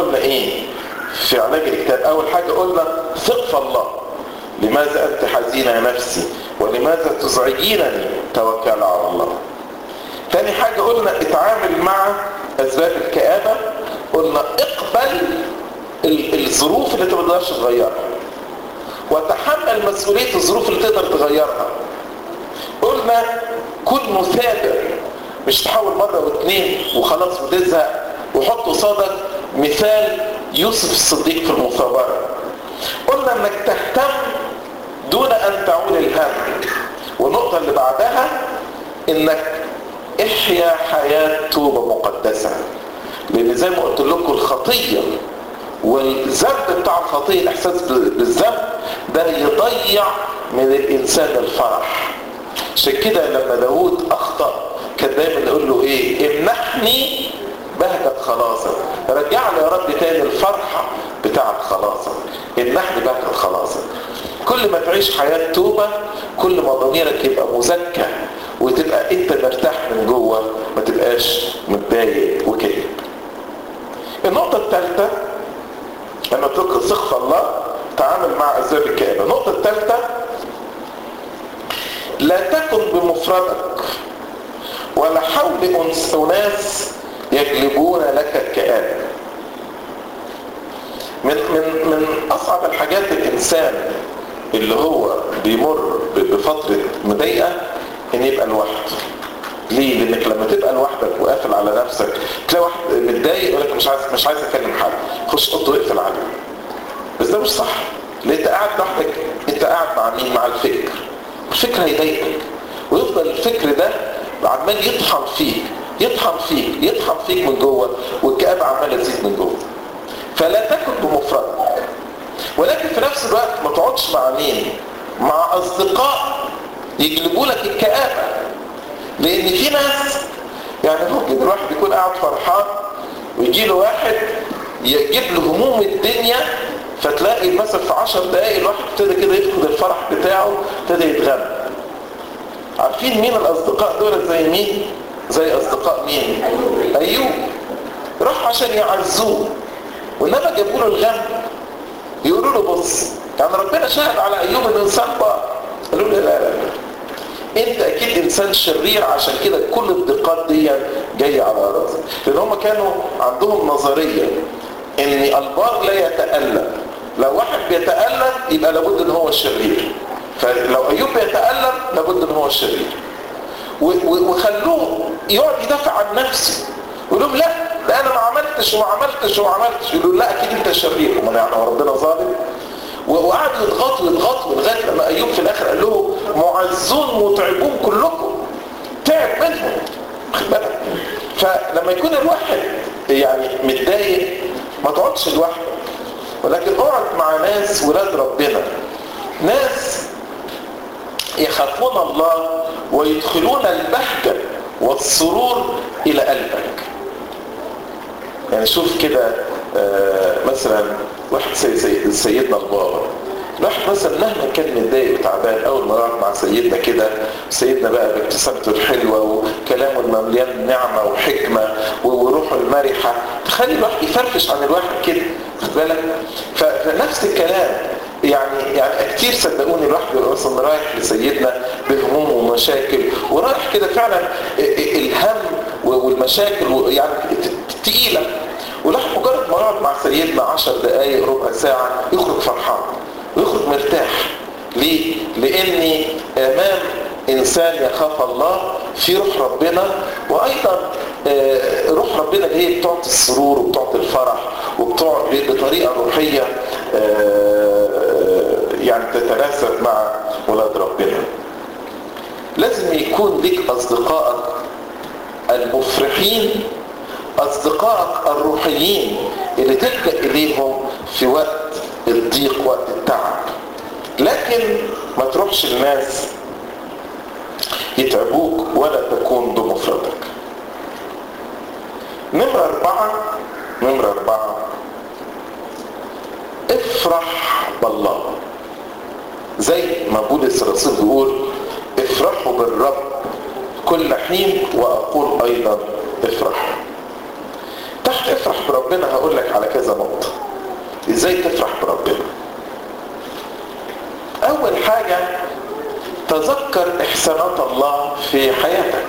قلنا ايه في علاج الاكتئاب اول حاجة قلنا ثق في الله لماذا انت حزينة يا نفسي ولماذا تزعجينني توكل على الله تاني حاجة قلنا اتعامل مع اسباب الكآبة قلنا اقبل الظروف اللي انت ما تقدرش تغيرها وتحمل مسؤولية الظروف اللي تقدر تغيرها قلنا كن مثابر مش تحاول مرة واثنين وخلاص وتزهق وحط قصادك مثال يوسف الصديق في المثابرة قلنا انك تهتم دون ان تعول الهم والنقطة اللي بعدها انك احيا حياة توبة مقدسة لان زي ما قلت لكم الخطية والذنب بتاع الخطية الاحساس بالذنب ده يضيع من الانسان الفرح عشان كده لما داود اخطأ كان دايما يقول له ايه امنحني بهجة خلاصك رجع لي يا رب تاني الفرحة بتاعت خلاصك امنحني بهجة خلاصك كل ما تعيش حياة توبة كل ما ضميرك يبقى مزكى وتبقى انت مرتاح من جوه ما تبقاش متضايق وكئيب النقطة الثالثة لما تذكر ثق في الله تعامل مع اسباب الكآبة النقطة الثالثة لا تكن بمفردك ولا حول أناس يجلبون لك الكآبة من من من أصعب الحاجات الإنسان اللي هو بيمر بفترة مضايقة إن يبقى لوحده ليه؟ لأنك لما تبقى لوحدك وقافل على نفسك تلاقي واحد متضايق يقول لك مش عايز مش عايز أكلم حد خش أوضته واقفل عليه بس ده مش صح لأن أنت قاعد لوحدك أنت قاعد مع مين؟ مع الفكر الفكر هيضايقك ويفضل الفكر ده عمال يطحن فيك يطحن فيك يطحن فيك من جوه والكآبة عمالة تزيد من جوه فلا تكن بمفردك ولكن في نفس الوقت ما تقعدش مع مين مع اصدقاء يجلبوا لك الكآبة لان في ناس يعني ممكن الواحد يكون قاعد فرحان ويجي له واحد يجيب له هموم الدنيا فتلاقي مثلا في 10 دقائق الواحد ابتدى كده يفقد الفرح بتاعه ابتدى يتغنى عارفين مين الاصدقاء دول زي مين زي اصدقاء مين ايوب راح عشان يعزوه وانما جابوا له الغم يقولوا له بص يعني ربنا شاهد على ايوب انه انسان بار قالوا له لا لا لا انت اكيد انسان شرير عشان كده كل الضيقات دي جايه على راسك لان هم كانوا عندهم نظريه ان البار لا يتالم لو واحد بيتالم يبقى لابد ان هو الشرير فلو ايوب بيتالم لابد ان هو الشرير وخلوه يقعد يدافع عن نفسه يقول لهم لا ده انا ما عملتش وما عملتش وما عملتش يقولوا لا اكيد انت شرير وما يعني ربنا ظالم وقعدوا يضغطوا يضغطوا لغايه لما ايوب في الاخر قال لهم معزون متعبون كلكم تعب منهم خد بالك فلما يكون الواحد يعني متضايق ما تقعدش لوحدك ولكن اقعد مع ناس ولاد ربنا ناس يخافون الله ويدخلون البهجة والسرور إلى قلبك يعني شوف كده مثلا واحد زي سي سيدنا البابا الواحد مثلا مهما كان متضايق وتعبان اول ما يقعد مع سيدنا كده سيدنا بقى بابتسامته الحلوه وكلامه المليان نعمه وحكمه وروحه المرحه تخلي الواحد يفرفش عن الواحد كده خد بالك فنفس الكلام يعني يعني كتير صدقوني الواحد بيبقى مثلا رايح لسيدنا بهموم ومشاكل ورايح كده فعلا الهم والمشاكل يعني تقيله والواحد مجرد ما يقعد مع سيدنا 10 دقائق ربع ساعه يخرج فرحان ويخرج مرتاح ليه؟ لاني امام انسان يخاف الله في روح ربنا وايضا روح ربنا اللي هي بتعطي السرور وبتعطي الفرح وبتعطي بطريقه روحيه يعني تتناسب مع ولاد ربنا لازم يكون لك اصدقائك المفرحين اصدقائك الروحيين اللي تلجا اليهم في وقت الضيق وقت التعب لكن ما تروحش الناس يتعبوك ولا تكون بمفردك نمرة أربعة نمرة أربعة افرح بالله زي ما بولس الرسول بيقول افرحوا بالرب كل حين وأقول أيضا افرح تحت افرح بربنا ربنا هقول لك على كذا نقطة ازاي تفرح بربنا اول حاجة تذكر احسانات الله في حياتك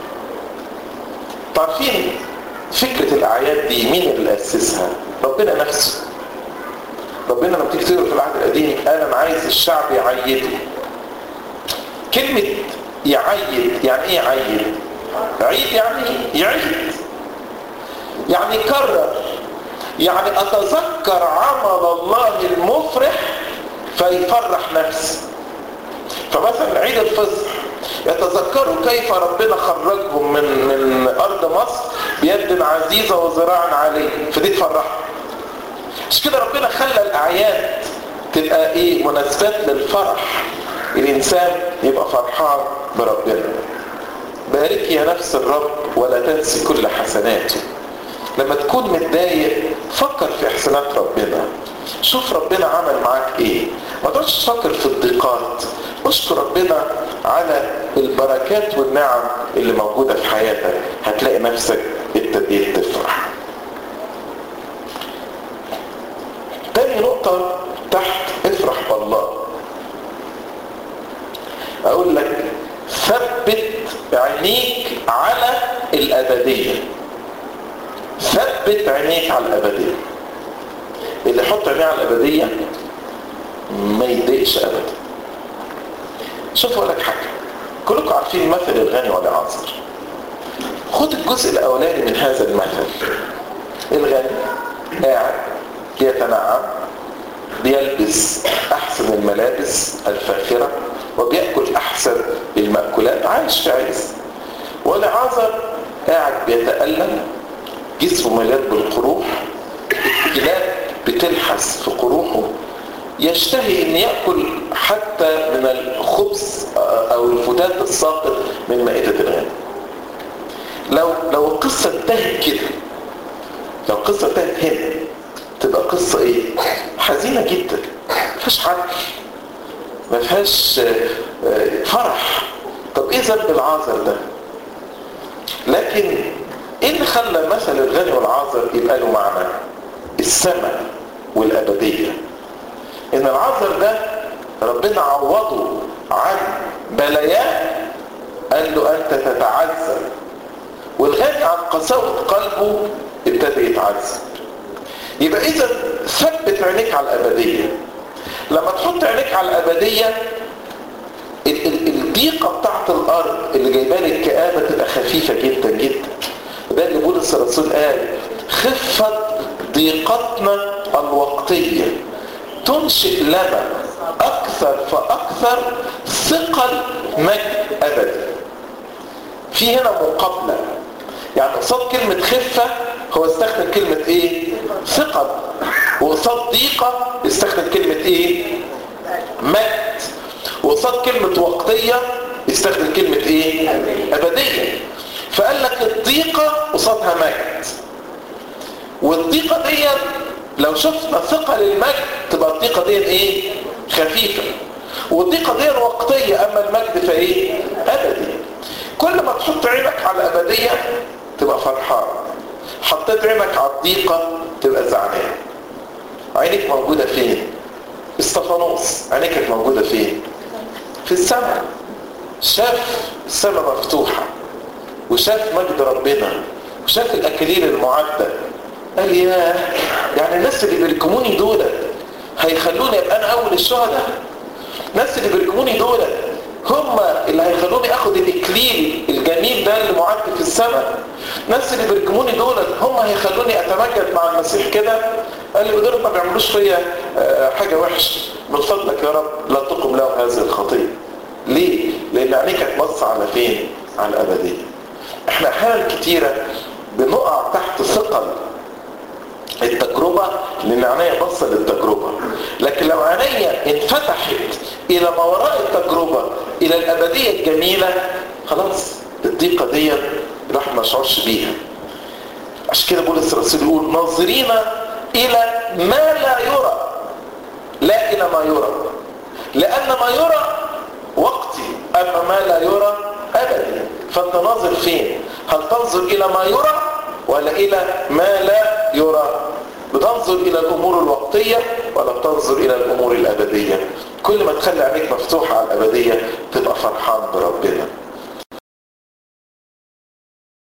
تعرفين فكرة الاعياد دي مين اللي اسسها ربنا نفسه ربنا لما تيجي تقرا في العهد القديم قال انا عايز الشعب يعيده كلمة يعيد يعني ايه يعيد عيد يعني يعيد يعني يكرر يعني اتذكر عمل الله المفرح فيفرح نفسي فمثلا عيد الفصح يتذكروا كيف ربنا خرجهم من من ارض مصر بيد عزيزه وذراع عليه فدي تفرحهم مش كده ربنا خلى الاعياد تبقى ايه مناسبات للفرح الانسان يبقى فرحان بربنا بارك يا نفس الرب ولا تنسي كل حسناته لما تكون متضايق فكر في احسانات ربنا شوف ربنا عمل معاك ايه ما تقعدش تفكر في الضيقات اشكر ربنا على البركات والنعم اللي موجوده في حياتك هتلاقي نفسك ابتديت تفرح تاني نقطة تحت افرح بالله اقول لك ثبت عينيك على الابدية ثبت عينيك على الابدية اللي يحط عينيه على الابدية ما يضايقش ابدا شوفوا لك حاجة كلكم عارفين مثل الغني والعاصر خد الجزء الاولاني من هذا المثل الغني قاعد يتنعم بيلبس احسن الملابس الفاخرة وبيأكل احسن المأكولات عايش في عز والعازر قاعد بيتألم جسمه مليان بالقروح الكلاب بتلحس في قروحه يشتهي ان يأكل حتى من الخبز او الفتات الساقط من مائدة الغنم لو لو القصة انتهت كده لو القصة انتهت هنا تبقى قصة ايه حزينة جدا ما فيهاش عدل ما فيهاش فرح طب ايه ذنب العازر ده لكن ايه اللي خلى مثل الغني والعازر يبقى له معنى السماء والابدية ان العازر ده ربنا عوضه عن بلاياه قال له انت تتعذب والغني عن قساوة قلبه ابتدى يتعذب يبقى اذا ثبت عينيك على الابدية لما تحط عينيك على الابدية الضيقة بتاعت الارض اللي جايبه لي الكآبة تبقى خفيفة جدا جدا ده اللي بولس الرسول قال خفة ضيقتنا الوقتية تنشئ لنا اكثر فاكثر ثقل مجد ابدي في هنا مقابلة يعني قصاد كلمة خفة هو استخدم كلمة ايه ثقل وقصاد ضيقة استخدم كلمة ايه مجد وقصاد كلمة وقتية استخدم كلمة ايه ابدية فقال لك الضيقة قصادها مجد والضيقة دي لو شفنا ثقة للمجد تبقى الضيقة دي ايه خفيفة والضيقة دي وقتية اما المجد فايه ابدي كل ما تحط عينك على الابدية تبقى فرحان حطيت عينك على الضيقة تبقى زعلان عينك موجودة فين استفانوس عينك كانت موجودة فين في السماء شاف السماء مفتوحة وشاف مجد ربنا وشاف الاكاليل المعدة قال يا يعني الناس اللي بيركموني دول هيخلوني ابقى انا اول الشهداء الناس اللي بيركموني دول هم اللي هيخلوني اخد الاكليل الجميل ده اللي معد في السماء الناس اللي بيركموني دول هم هيخلوني اتمجد مع المسيح كده قال لي دول ما بيعملوش فيا حاجه وحشه من فضلك يا رب لا تقم له هذه الخطيه ليه لان عينيك هتبص على فين على الابديه احنا احيانا كتيره بنقع تحت ثقل التجربة لان عينيا بص للتجربة لكن لو عينيا انفتحت الى ما وراء التجربة الى الابدية الجميلة خلاص الضيقة دي الواحد ما يشعرش بيها عشان كده بولس الرسول يقول ناظرين الى ما لا يرى لا الى ما يرى لان ما يرى وقتي اما ما لا يرى ابدا فانت ناظر فين هل تنظر الى ما يرى ولا الى ما لا يرى بتنظر الى الامور الوقتية ولا بتنظر الى الامور الابدية كل ما تخلي عينيك مفتوحة على الابدية تبقى فرحان بربنا